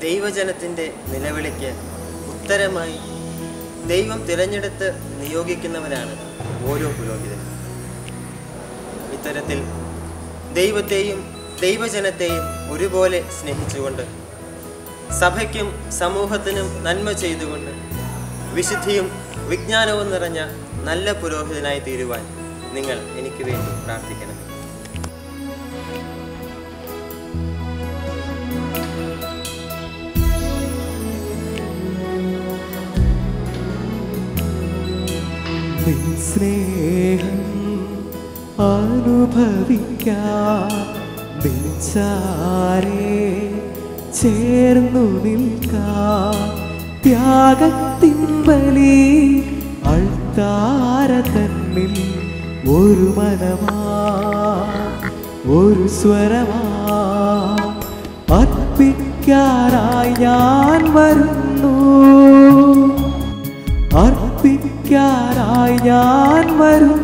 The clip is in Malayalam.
ദൈവജനത്തിൻ്റെ നിലവിളിക്ക് ഉത്തരമായി ദൈവം തിരഞ്ഞെടുത്ത് നിയോഗിക്കുന്നവരാണ് ഓരോ പുരോഹിതനും ഇത്തരത്തിൽ ദൈവത്തെയും ദൈവജനത്തെയും ഒരുപോലെ സ്നേഹിച്ചുകൊണ്ട് സഭയ്ക്കും സമൂഹത്തിനും നന്മ ചെയ്തുകൊണ്ട് വിശുദ്ധിയും വിജ്ഞാനവും നിറഞ്ഞ നല്ല പുരോഹിതനായി തീരുവാൻ നിങ്ങൾ എനിക്ക് വേണ്ടി പ്രാർത്ഥിക്കണം നിൻ സ്നേഹം അനുഭവിക്കാം നെഞ്ചാരെ ചേർന്നു നിൽക്കാം ത്യാഗത്തിൻ ബലി അൾത്താര തന്നിൽ ഒരു മനമാ ഒരു സ്വരമാ അർപ്പിക്കാനായി ഞാൻ വരുന്നു അർപ്പിക്കാനായി ഞാൻ വരുന്നു